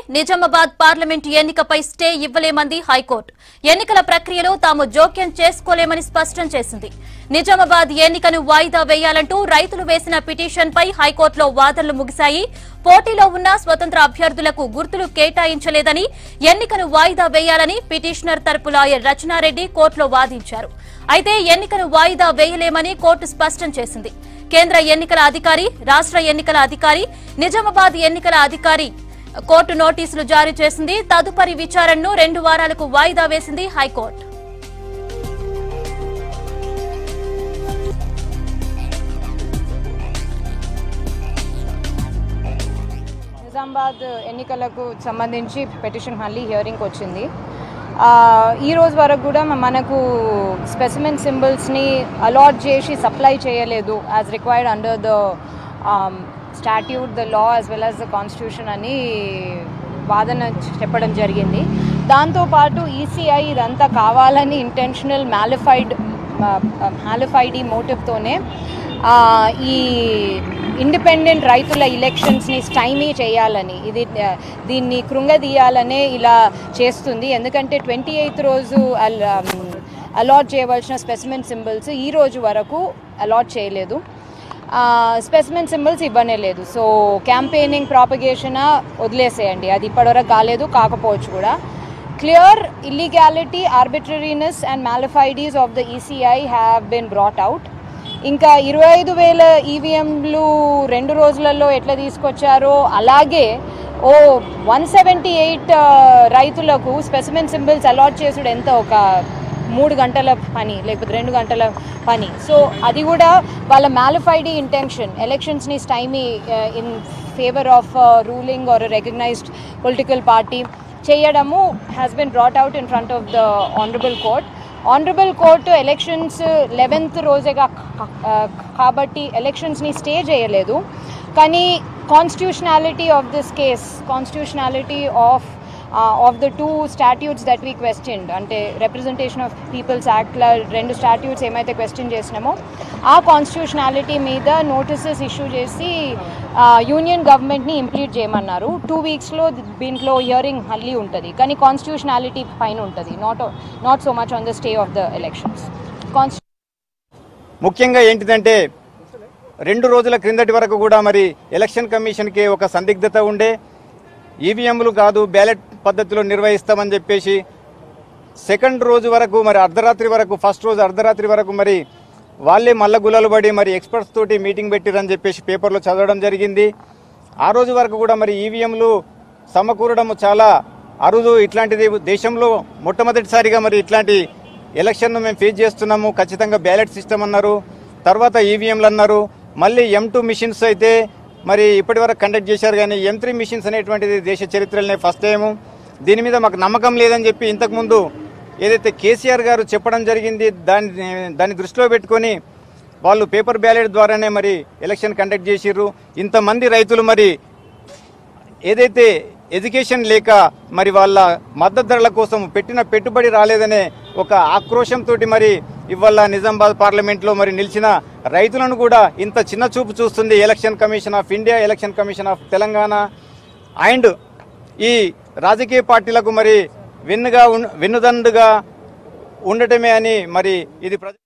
Nizamabad parliament ఎన్నికపై stay ఇవ్వలేమంది high court ఎన్నికల ప్రక్రియలో తాము జోక్యం చేసుకోలేమని స్పష్టం చేసింది నిజామాబాద్ ఎన్నికను వాయిదా వేయాలంటూ రైతులు వేసిన పిటిషన్పై హైకోర్టులో వాదనలు ముగిశాయి పోటీలో ఉన్న స్వతంత్ర అభ్యర్థులకు గుర్తులు కేటాయించలేదని ఎన్నికను వాయిదా వేయాలని పిటిషనర్ తరపు లాయర్ రచనారెడ్డి కోర్టులో వాదించారు అయితే ఎన్నికను వాయిదా వేయలేమని కోర్టు స్పష్టం చేసింది కేంద్ర ఎన్నికల అధికారి రాష్ట్ర ఎన్నికల అధికారి నిజామాబాద్ ఎన్నికల అధికారి కోర్టు నోటీసులు జారీ చేసింది తదుపరి విచారణను రెండు వారాలకు వాయిదా వేసింది హైకోర్టు నిజామాబాద్ ఎన్నికలకు సంబంధించి పిటిషన్ మళ్ళీ హియరింగ్కి వచ్చింది ఆ, ఈ రోజు వరకు కూడా మ- మనకు స్పెసిమెన్ సింబల్స్ని అలాట్ చేసి సప్లై చేయలేదు as required under the statute the law as well as the constitution అని వాదన చెప్పడం జరిగింది దాంతోపాటు ఈసీఐ ఇదంతా కావాలని ఇంటెన్షనల్ మ్యాలిఫైడ్ మ్యాలిఫైడ్ ఈ మోటివ్తోనే ఆ, ఈ ఇండిపెండెంట్ రైతుల ఎలక్షన్స్ని స్టైమీ చేయాలని ఇది ఆ, దీన్ని కృంగదీయాలనే ఇలా చేస్తుంది ఎందుకంటే ట్వంటీ ఎయిత్ రోజు అల్ అలాట్ చేయవలసిన స్పెసిమెన్ సింబల్స్ ఈ రోజు వరకు అలాట్ చేయలేదు స్పెసిమెన్ సింబల్స్ ఇవ్వనే లేదు సో క్యాంపెయినింగ్ ప్రాపగేషన్ వదిలేసేయండి అది ఇప్పటివరకు కాలేదు కాకపోవచ్చు కూడా clear illegality arbitrariness and malafides of the ECI have been brought out ఇంకా ఇరవై ఐదు వేల ఈవీఎంలు రెండు రోజులలో ఎట్లా తీసుకొచ్చారో అలాగే ఓ వన్ సెవెంటీ ఎయిట్ రైతులకు స్పెసిమెన్ సింబల్స్ అలాట్ చేసుడు ఎంత ఒక మూడు గంటల పని లేకపోతే రెండు గంటల పని సో అది కూడా వాళ్ళ మ్యాలిఫైడ్ ఇంటెన్షన్ ఎలక్షన్స్ని stymie in favour of ruling or recognised political party చేయడము has been brought out in front of the honourable court honourable court elections eleventh రోజేగా క- ఆ, కాబట్టి ఎలక్షన్స్ని స్టే చేయలేదు కానీ constitutionality of this case constitutionality of of the two statutes that we questioned అంటే representation of people's యాక్ట్ల రెండు స్టాట్యూట్స్ ఏమైతే క్వశ్చన్ చేసినామో ఆ కాన్స్టిట్యూషనాలిటీ మీద నోటీసెస్ ఇష్యూ చేసి యూనియన్ గవర్నమెంట్ని ఇంప్లీట్ చేయమన్నారు టూ వీక్స్లో దీంట్లో హియరింగ్ మళ్ళీ ఉంటుంది కానీ కాన్స్టిట్యూషనాలిటీ పైన ఉంటుంది not not so much on the stay of the elections కాన్స్టి ముఖ్యంగా ఏంటిదంటే రెండు రోజుల క్రిందటి వరకు కూడా మరి ఎలక్షన్ కమిషన్కి ఒక సందిగ్ధత ఉండే ఈవీఎంలు కాదు బ్యాలెట్ పద్ధతిలో నిర్వహిస్తామని చెప్పేసి సెకండ్ రోజు వరకు మరి అర్ధరాత్రి వరకు ఫస్ట్ రోజు అర్ధరాత్రి వరకు మరి వాళ్ళే మల్ల గుల్లలు పడి మరి ఎక్స్పర్ట్స్ తోటి మీటింగ్ పెట్టిరని చెప్పేసి పేపర్లో చదవడం జరిగింది ఆ రోజు వరకు కూడా మరి ఈవీఎంలు సమకూరడం చాలా అరుదు ఇట్లాంటిది దేశంలో మొట్టమొదటిసారిగా మరి ఇట్లాంటి ఎలక్షన్ను మేము ఫేస్ చేస్తున్నాము ఖచ్చితంగా బ్యాలెట్ సిస్టమ్ అన్నారు తర్వాత ఈవీఎంలు అన్నారు మళ్ళీ ఎం టూ మిషన్స్ అయితే మరి ఇప్పటి వరకు కండక్ట్ చేశారు కానీ ఎం త్రీ మిషన్స్ అనేటువంటిది దేశ చరిత్రలోనే ఫస్ట్ టైము దీని మీద మాకు నమ్మకం లేదని చెప్పి ఇంతకుముందు ఏదైతే కేసీఆర్ గారు చెప్పడం జరిగింది దాన్ని దాన్ని దృష్టిలో పెట్టుకొని వాళ్ళు పేపర్ బ్యాలెట్ ద్వారానే మరి ఎలక్షన్ కండక్ట్ చేసిర్రు ఇంతమంది రైతులు మరి ఏదైతే ఎడ్యుకేషన్ లేక మరి వాళ్ళ మద్దతు ధరల కోసం పెట్టిన పెట్టుబడి రాలేదనే ఒక ఆక్రోశంతో మరి ఇవాళ నిజామాబాద్ పార్లమెంట్లో మరి నిలిచిన రైతులను కూడా ఇంత చిన్న చూపు చూస్తుంది election commission of India election commission of Telangana and ఈ రాజకీయ పార్టీలకు మరి వెన్నుగా ఉన్- వెన్నుదండుగా ఉండటమే అని మరి ఇది ప్రజ